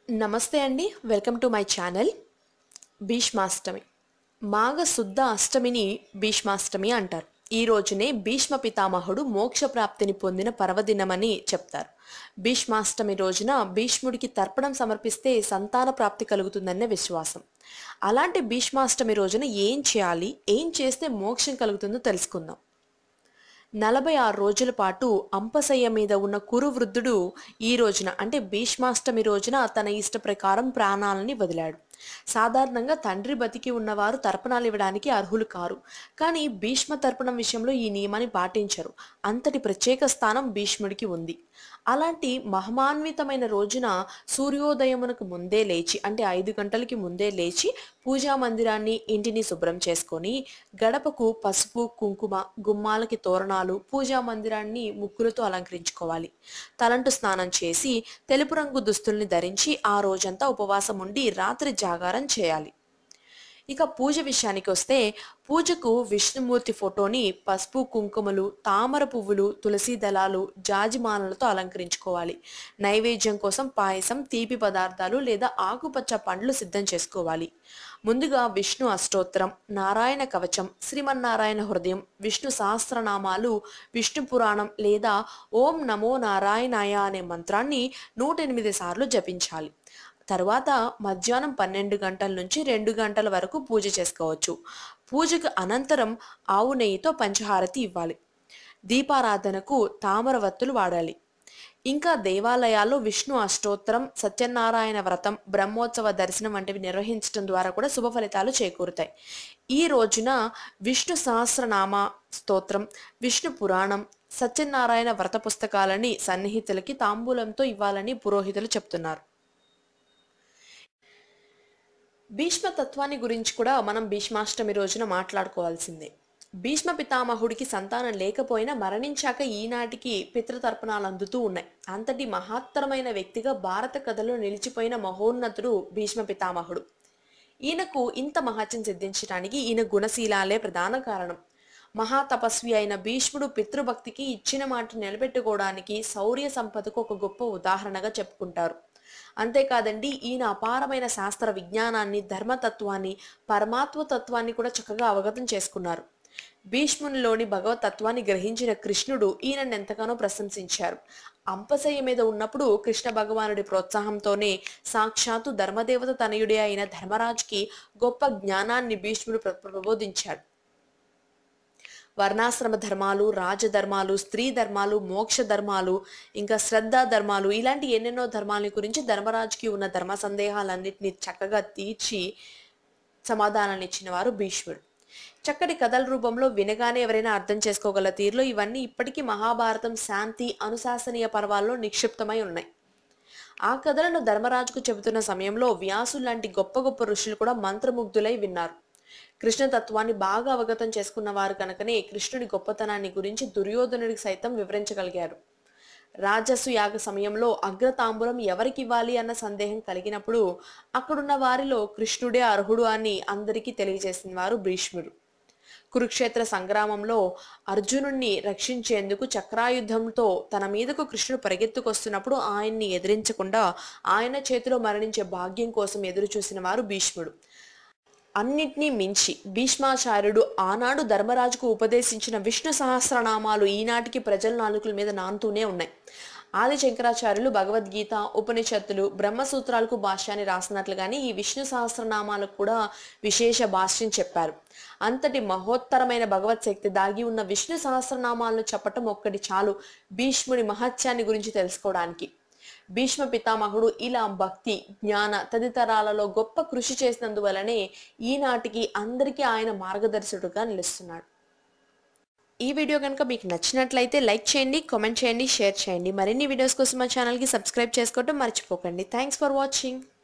నమస్తే అండి welcome to my channel Bhishmashtami మాఘ శుద్ధ అష్టమిని భీష్మాష్టమి అంటారు ఈ రోజునే భీష్మ పితామహుడు మోక్ష ప్రాప్తిని పొందిన పర్వదినమని చెప్తారు భీష్మాష్టమి రోజున భీష్ముడికి తర్పణం సమర్పిస్తే సంతాన ప్రాప్తి కలుగుతుందనే విశ్వాసం అలాంటి భీష్మాష్టమి రోజున ఏం చేయాలి ఏం చేస్తే మోక్షం కలుగుతుందో తెలుసుకుందాం నలభై ఆరు రోజుల పాటు అంపశయ్య మీద ఉన్న కురు వృద్ధుడు ఈ రోజున అంటే భీష్మాష్టమి రోజున తన ఇష్ట ప్రకారం ప్రాణాలని వదిలాడు సాధారణంగా తండ్రి బతికి ఉన్నవారు తర్పణాలు ఇవ్వడానికి అర్హులు కారు కానీ భీష్మ తర్పణం విషయంలో ఈ నియమాన్ని పాటించరు అంతటి ప్రత్యేక స్థానం భీష్ముడికి ఉంది అలాంటి మహమాన్వితమైన రోజున సూర్యోదయమునకు ముందే లేచి అంటే ఐదు గంటలకి ముందే లేచి పూజా మందిరాన్ని ఇంటిని శుభ్రం చేసుకొని గడపకు పసుపు కుంకుమ గుమ్మాలకి తోరణాలు పూజా మందిరాన్ని ముగ్గులతో అలంకరించుకోవాలి తలంటు స్నానం చేసి తెలుపు రంగు దుస్తుల్ని ధరించి ఆ రోజంతా ఉపవాసం ఉండి రాత్రి జాగారం చేయాలి ఇక పూజ విషయానికి వస్తే పూజకు విష్ణుమూర్తి ఫోటోని పసుపు కుంకుమలు తామర పువ్వులు తులసి దళాలు జాజిమాలలతో అలంకరించుకోవాలి నైవేద్యం కోసం పాయసం తీపి పదార్థాలు లేదా ఆకుపచ్చ పండ్లు సిద్ధం చేసుకోవాలి ముందుగా విష్ణు అష్టోత్తరం నారాయణ కవచం శ్రీమన్నారాయణ హృదయం విష్ణు సహస్రనామాలు విష్ణు పురాణం లేదా ఓం నమో నారాయణాయ అనే మంత్రాన్ని నూట ఎనిమిది సార్లు జపించాలి తర్వాత మధ్యాహ్నం పన్నెండు గంటల నుంచి రెండు గంటల వరకు పూజ చేసుకోవచ్చు పూజకు అనంతరం ఆవు నెయ్యితో పంచహారతి ఇవ్వాలి దీపారాధనకు తామర వత్తులు వాడాలి ఇంకా దేవాలయాల్లో విష్ణు అష్టోత్తరం సత్యనారాయణ వ్రతం బ్రహ్మోత్సవ దర్శనం వంటివి నిర్వహించడం ద్వారా కూడా శుభ ఫలితాలు చేకూరుతాయి ఈ రోజున విష్ణు సహస్రనామ స్తోత్రం విష్ణు పురాణం సత్యనారాయణ వ్రత పుస్తకాలని సన్నిహితులకి తాంబూలంతో ఇవ్వాలని పురోహితులు చెప్తున్నారు భీష్మ తత్వాన్ని గురించి కూడా మనం భీష్మాష్టమి రోజున మాట్లాడుకోవాల్సిందే భీష్మ పితామహుడికి సంతానం లేకపోయినా మరణించాక ఈనాటికి పితృతర్పణాలు అందుతూ ఉన్నాయి అంతటి మహత్తరమైన వ్యక్తిగా భారత కథలో నిలిచిపోయిన మహోన్నతుడు భీష్మ పితామహుడు ఈయనకు ఇంత మహత్యం సిద్ధించడానికి ఈయన గుణశీలాలే ప్రధాన కారణం మహాతపస్వి అయిన భీష్ముడు పితృభక్తికి ఇచ్చిన మాట నిలబెట్టుకోవడానికి శౌర్య సంపదకు ఒక గొప్ప ఉదాహరణగా చెప్పుకుంటారు అంతేకాదండి ఈయన అపారమైన శాస్త్ర విజ్ఞానాన్ని ధర్మతత్వాన్ని పరమాత్మ తత్వాన్ని కూడా చక్కగా అవగతం చేసుకున్నారు భీష్మునిలోని భగవత్ తత్వాన్ని గ్రహించిన కృష్ణుడు ఈయనను ఎంతగానో ప్రశంసించారు అంపశయ్య మీద ఉన్నప్పుడు కృష్ణ భగవానుడి ప్రోత్సాహంతోనే సాక్షాత్తు ధర్మదేవత తనయుడే అయిన ధర్మరాజుకి గొప్ప జ్ఞానాన్ని భీష్ముడు ప్ర- ప్రబోధించాడు వర్ణాశ్రమ ధర్మాలు రాజధర్మాలు స్త్రీ ధర్మాలు మోక్ష ధర్మాలు ఇంకా శ్రద్ధ ధర్మాలు ఇలాంటి ఎన్నెన్నో ధర్మాల గురించి ధర్మరాజుకి ఉన్న ధర్మ సందేహాలన్నింటినీ చక్కగా తీర్చి సమాధానాన్ని ఇచ్చిన వారు భీష్ముడు చక్కటి కథల రూపంలో వినగానే ఎవరైనా అర్థం చేసుకోగల తీరులో ఇవన్నీ ఇప్పటికీ మహాభారతం శాంతి అనుశాసనీయ పర్వాల్లో నిక్షిప్తమై ఉన్నాయి ఆ కథలను ధర్మరాజుకు చెబుతున్న సమయంలో వ్యాసులు లాంటి గొప్ప గొప్ప ఋషులు కూడా మంత్రముగ్ధులై విన్నారు కృష్ణతత్వాన్ని బాగా అవగతం చేసుకున్న వారు కనుకనే కృష్ణుడి గొప్పతనాన్ని గురించి దుర్యోధనుడికి సైతం వివరించగలిగారు రాజస్సు యాగ సమయంలో అగ్రతాంబూలం ఎవరికి ఇవ్వాలి అన్న సందేహం కలిగినప్పుడు అక్కడున్న వారిలో కృష్ణుడే అర్హుడు అని అందరికీ తెలియజేసిన వారు భీష్ముడు కురుక్షేత్ర సంగ్రామంలో అర్జునుణ్ణి రక్షించేందుకు చక్రాయుధంతో తన మీదకు కృష్ణుడు పరిగెత్తుకొస్తున్నప్పుడు ఆయన్ని ఎదిరించకుండా ఆయన చేతిలో మరణించే భాగ్యం కోసం ఎదురు చూసిన వారు భీష్ముడు అన్నిటినీ మించి భీష్మాచార్యుడు ఆనాడు ధర్మరాజుకు ఉపదేశించిన విష్ణు సహస్రనామాలు ఈనాటికి ప్రజల నాలుకల మీద నానుతూనే ఉన్నాయి ఆది శంకరాచార్యులు భగవద్గీత ఉపనిషత్తులు బ్రహ్మసూత్రాలకు భాష్యాన్ని రాసినట్లుగానే ఈ విష్ణు సహస్రనామాలకు కూడా విశేష భాష్యం చెప్పారు అంతటి మహోత్తరమైన భగవత్ శక్తి దాగి ఉన్న విష్ణు సహస్రనామాలను చెప్పటం ఒక్కటి చాలు భీష్ముడి మహత్యాన్ని గురించి తెలుసుకోవడానికి భీష్మ పితామహుడు ఇలా భక్తి జ్ఞాన తదితరాలలో గొప్ప కృషి చేసినందువలనే ఈనాటికి అందరికీ ఆయన మార్గదర్శకుడుగా నిలుస్తున్నాడు ఈ వీడియో కనుక మీకు నచ్చినట్లయితే లైక్ చేయండి కామెంట్ చేయండి షేర్ చేయండి మరిన్ని వీడియోస్ కోసం మా ఛానల్కి సబ్స్క్రైబ్ చేసుకోవడం మర్చిపోకండి థ్యాంక్స్ ఫర్ వాచింగ్